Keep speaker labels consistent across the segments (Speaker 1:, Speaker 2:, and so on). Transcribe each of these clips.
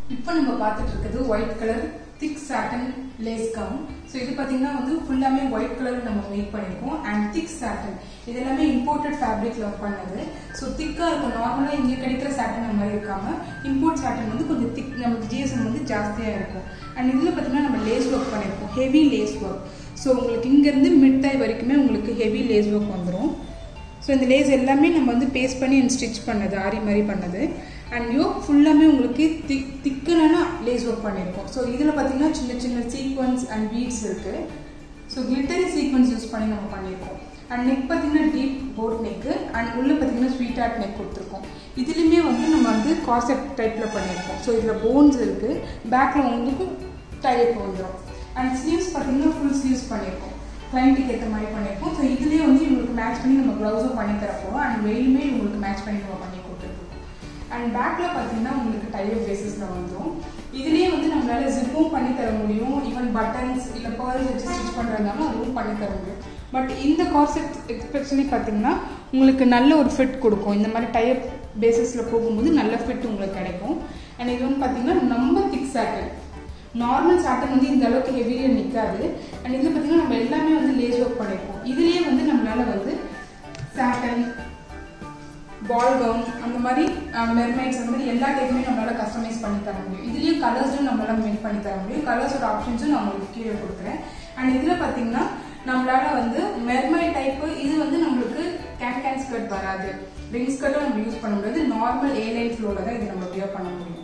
Speaker 1: இப்போ நம்ம பார்த்துட்டு இருக்கிறது white colour thick satin lace gown so இது பார்த்தீங்கன்னா வந்து ஃபுல்லாமே ஒயிட் கலர் நம்ம மேக் பண்ணியிருக்கோம் அண்ட் திக் சாட்டன் இது எல்லாமே இம்போர்ட்டட் ஃபேப்ரிக்ல பண்ணது ஸோ திக்காக இருக்கும் நார்மலாக இங்கே கிடைக்கிற சாட்டன் அந்த மாதிரி இருக்காம இம்போர்ட் சாட்டன் வந்து கொஞ்சம் திக் நமக்கு ஜிஎஸ்எம் வந்து ஜாஸ்தியாக இருக்கும் அண்ட் இதில் பார்த்தீங்கன்னா நம்ம லேஸ் ஒர்க் பண்ணியிருக்கோம் ஹெவி லேஸ் ஒர்க் ஸோ உங்களுக்கு இங்கேருந்து மிட் தாய் வரைக்குமே உங்களுக்கு ஹெவி லேஸ் ஒர்க் வந்துடும் ஸோ இந்த லேஸ் எல்லாமே நம்ம வந்து பேஸ்ட் பண்ணி ஸ்டிச் பண்ணது ஆரி மாதிரி பண்ணது அண்ட் யோக் ஃபுல்லாமே உங்களுக்கு திக் திக்கனான லேஸ் ஒர்க் பண்ணியிருக்கோம் ஸோ இதில் பார்த்தீங்கன்னா சின்ன சின்ன சீக்வன்ஸ் அண்ட் பீட்ஸ் இருக்குது ஸோ கிளிட்டரி சீக்வன்ஸ் யூஸ் பண்ணி நம்ம பண்ணியிருக்கோம் அண்ட் நெக் பார்த்தீங்கன்னா டீப் போட் நெக்கு அண்ட் உள்ளே பார்த்தீங்கன்னா ஸ்வீட் ஆர்ட் நெக் கொடுத்துருக்கோம் இதுலேயுமே வந்து நம்ம வந்து காசெப்ட் டைப்பில் பண்ணியிருக்கோம் ஸோ இதில் போன்ஸ் இருக்குது பேக்கில் உங்களுக்கு டைப் வந்துடும் அண்ட் ஸ்லீவ்ஸ் பார்த்தீங்கன்னா ஃபுல் ஸ்லீவ்ஸ் பண்ணியிருக்கோம் கிளைண்ட்டுக்கு ஏற்ற மாதிரி பண்ணியிருக்கோம் ஸோ இதுலேயே வந்து இவங்களுக்கு மேட்ச் பண்ணி நம்ம ப்ளவுஸும் பண்ணி தர போகிறோம் அண்ட் வெயிலுமே இவங்களுக்கு மேட்ச் பண்ணி நம்ம பண்ணி கொடுத்துருக்கோம் அண்ட் பேக்கில் பார்த்தீங்கன்னா உங்களுக்கு டைப் பேசிஸில் வந்துடும் இதுலேயே வந்து நம்மளால ஜிப்பும் பண்ணி தர முடியும் ஈவன் பட்டன்ஸ் இல்லை பேர்ஸ் வச்சு ஸ்டிச் பண்ணுறதுனாலும் அதுவும் பண்ணி தர முடியும் பட் இந்த கான்செப்ட் எஸ்பெஷலி பார்த்தீங்கன்னா உங்களுக்கு நல்ல ஒரு ஃபிட் கொடுக்கும் இந்த மாதிரி டைப் பேசிஸில் போகும்போது நல்ல ஃபிட் உங்களுக்கு கிடைக்கும் அண்ட் இது வந்து பார்த்தீங்கன்னா ரொம்ப திக் சாட்டன் நார்மல் சாட்டன் வந்து இந்த அளவுக்கு ஹெவியாக நிற்காது அண்ட் இதில் பார்த்தீங்கன்னா நம்ம எல்லாமே வந்து லேஸ் ஒர்க் பண்ணியிருக்கோம் இதுலேயே வந்து நம்மளால வந்து சாட்டன் பால் கவுன் அந்த மாதிரி மெர்மைட்ஸ் அந்த மாதிரி எல்லா டைப்புமே நம்மளால கஸ்டமைஸ் பண்ணி தர முடியும் இதுலேயும் கலர்ஸும் நம்மளால மேக் பண்ணி தர முடியும் கலர்ஸோட ஆப்ஷன்ஸும் நான் உங்களுக்கு கீழே கொடுக்குறேன் அண்ட் இதில் பார்த்தீங்கன்னா நம்மளால வந்து மெர்மை டைப்பு இது வந்து நம்மளுக்கு கேன் கேன் ஸ்கர்ட் வராது ரிங் ஸ்கர்ட்டும் நம்ம யூஸ் பண்ண முடியாது நார்மல் ஏ லைன் ஃப்ளோவில் தான் இது நம்ம வியர் பண்ண முடியும்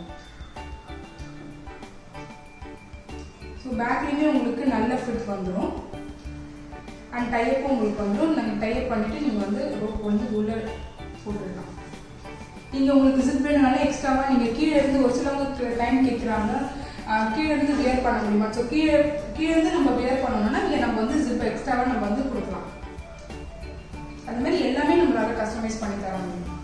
Speaker 1: ஸோ பேக்லேயுமே உங்களுக்கு நல்ல ஃபிட் வந்துடும் அண்ட் டைப்பும் உங்களுக்கு வந்துடும் நாங்கள் டைப் பண்ணிவிட்டு நீங்கள் வந்து ரோப் வந்து உள்ளே போட்டுடலாம் நீங்கள் உங்களுக்கு ஜிப் வேணுனாலும் எக்ஸ்ட்ராவாக நீங்கள் கீழே இருந்து ஒரு சிலவங்க டைம் கேட்குறாங்க கீழே இருந்து வியர் பண்ண முடியுமா ஸோ கீழே கீழே இருந்து நம்ம வியர் பண்ணணும்னா இங்கே நம்ம வந்து ஜிப் எக்ஸ்ட்ராவாக நம்ம வந்து கொடுக்கலாம் அந்த மாதிரி எல்லாமே நம்மளால கஸ்டமைஸ் பண்ணி தர முடியும்